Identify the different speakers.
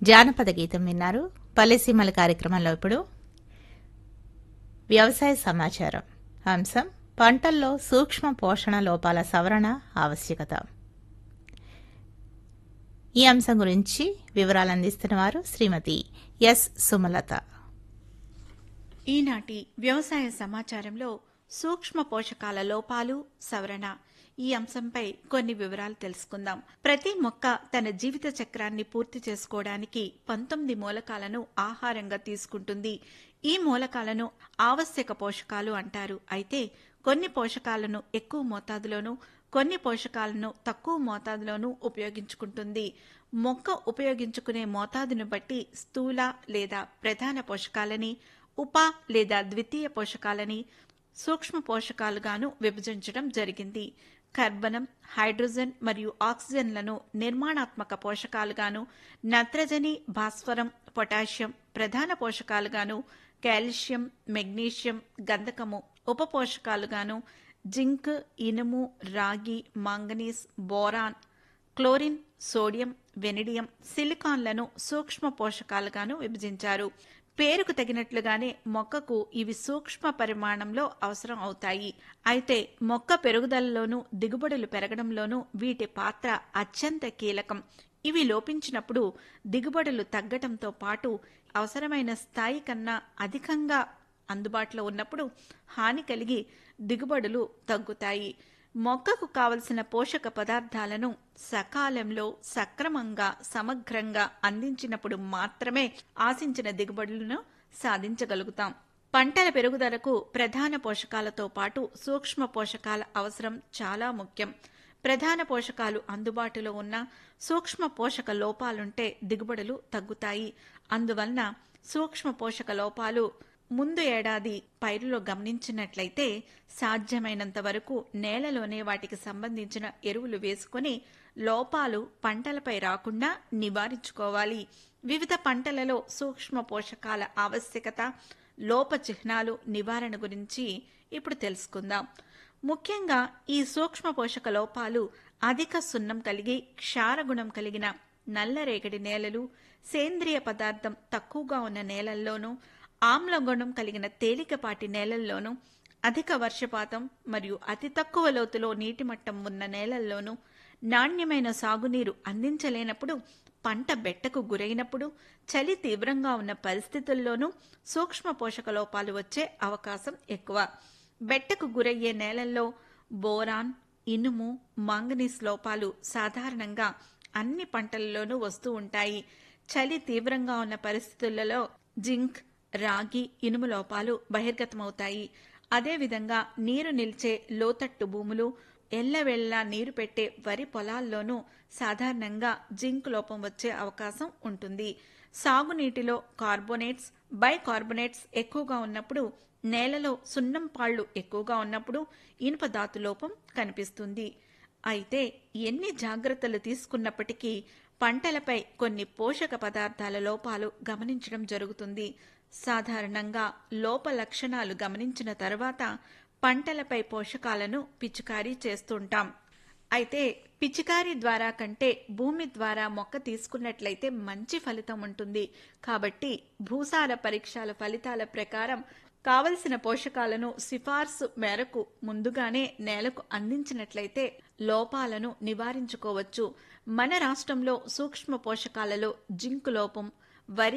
Speaker 1: జానపద గీతం విన్నారు పల్లెసీమల కార్యక్రమంలో ఇప్పుడు వ్యవసాయ సమాచారం అంశం పంటల్లో సూక్ష్మ పోషణ లోపాల సవరణ ఆవశ్యకత ఈ అంశం గురించి వివరాలు అందిస్తున్న వారు శ్రీమతి ఎస్ సుమలత
Speaker 2: ఈనాటి వ్యవసాయ సమాచారంలో సూక్ష్మ పోషకాల లోపాలు సవరణ ఈ అంశంపై కొన్ని వివరాలు తెలుసుకుందాం ప్రతి మొక్క తన జీవిత చక్రాన్ని పూర్తి చేసుకోవడానికి పంతొమ్మిది మూలకాలను ఆహారంగా తీసుకుంటుంది ఈ మూలకాలను ఆవశ్యక పోషకాలు అంటారు అయితే కొన్ని పోషకాలను ఎక్కువ మోతాదులోనూ కొన్ని పోషకాలను తక్కువ మోతాదులోనూ ఉపయోగించుకుంటుంది మొక్క ఉపయోగించుకునే మోతాదును బట్టి స్థూల లేదా ప్రధాన పోషకాలని ఉప లేదా ద్వితీయ పోషకాలని సూక్ష్మ పోషకాలుగాను విభజించడం జరిగింది కర్బనం హైడ్రోజన్ మరియు ఆక్సిజన్లను నిర్మాణాత్మక పోషకాలుగాను నత్రజని భాస్వరం పొటాషియం ప్రధాన పోషకాలుగాను కాల్షియం మెగ్నీషియం గంధకము ఉప పోషకాలుగాను జింక్ ఇనుము రాగి manganese boron chlorine sodium vanadium సిలికాన్లను సూక్ష్మ పోషకాలుగాను విభజించారు పేరుకు తగినట్లుగానే మొక్కకు ఇవి సూక్ష్మ పరిమాణంలో అవసరం అవుతాయి అయితే మొక్క పెరుగుదలలోనూ దిగుబడులు పెరగడంలోనూ వీటి పాత్ర అత్యంత కీలకం ఇవి లోపించినప్పుడు దిగుబడులు తగ్గటంతో పాటు అవసరమైన స్థాయి కన్నా అధికంగా అందుబాటులో ఉన్నప్పుడు హాని కలిగి దిగుబడులు తగ్గుతాయి మొక్కకు కావలసిన పోషక పదార్థాలను సకాలంలో సక్రమంగా సమగ్రంగా అందించినప్పుడు మాత్రమే ఆశించిన దిగుబడులను సాధించగలుగుతాం పంటల పెరుగుదలకు ప్రధాన పోషకాలతో పాటు సూక్ష్మ పోషకాల అవసరం చాలా ముఖ్యం ప్రధాన పోషకాలు అందుబాటులో ఉన్న సూక్ష్మ పోషక లోపాలుంటే దిగుబడులు తగ్గుతాయి అందువలన సూక్ష్మ పోషక లోపాలు ముందు ఏడాది పైరులో గమనించినట్లయితే సాధ్యమైనంత వరకు నేలలోనే వాటికి సంబంధించిన ఎరువులు వేసుకుని లోపాలు పంటలపై రాకుండా నివారించుకోవాలి వివిధ పంటలలో సూక్ష్మ పోషకాల ఆవశ్యకత లోప చిహ్నాలు నివారణ గురించి ఇప్పుడు తెలుసుకుందాం ముఖ్యంగా ఈ సూక్ష్మ పోషక లోపాలు అధిక సున్నం కలిగి క్షారగుణం కలిగిన నల్లరేగడి నేలలు సేంద్రియ పదార్థం తక్కువగా ఉన్న నేలల్లోనూ ఆమ్లగుణం కలిగిన తేలికపాటి నేలల్లోనూ అధిక వర్షపాతం మరియు అతి తక్కువ లోతులో నీటి మట్టం ఉన్న నేలల్లోనూ నాణ్యమైన సాగునీరు అందించలేనప్పుడు పంట బెట్టకు గురైనప్పుడు చలి తీవ్రంగా ఉన్న పరిస్థితుల్లోనూ సూక్ష్మ పోషక లోపాలు వచ్చే అవకాశం ఎక్కువ బెట్టకు గురయ్యే నేలల్లో బోరాన్ ఇనుము మాంగనీస్ లోపాలు సాధారణంగా అన్ని పంటలలోనూ వస్తూ ఉంటాయి చలి తీవ్రంగా ఉన్న పరిస్థితులలో జింక్ రాగి ఇనుము లోపాలు బహిర్గతమవుతాయి అదేవిధంగా నీరు నిల్చే లోతట్టు భూములు ఎల్లవెల్లా నీరు పెట్టే వరి పొలాల్లోనూ సాధారణంగా జింక్ లోపం వచ్చే అవకాశం ఉంటుంది సాగునీటిలో కార్బోనేట్స్ బైకార్బోనేట్స్ ఎక్కువగా ఉన్నప్పుడు నేలలో సున్నం పాళ్లు ఎక్కువగా ఉన్నప్పుడు ఇనుప ధాతు లోపం కనిపిస్తుంది అయితే ఎన్ని జాగ్రత్తలు తీసుకున్నప్పటికీ పంటలపై కొన్ని పోషక పదార్థాల లోపాలు గమనించడం జరుగుతుంది సాధారణంగా లోప లక్షణాలు గమనించిన తర్వాత పంటలపై పోషకాలను పిచికారీ చేస్తుంటాం అయితే పిచికారీ ద్వారా కంటే భూమి ద్వారా మొక్క తీసుకున్నట్లయితే మంచి ఫలితం ఉంటుంది కాబట్టి భూసార పరీక్షల ఫలితాల ప్రకారం కావలసిన పోషకాలను సిఫార్సు మేరకు ముందుగానే నేలకు అందించినట్లయితే లోపాలను నివారించుకోవచ్చు మన రాష్ట్రంలో సూక్ష్మ పోషకాలలో జింక్ లోపం వరి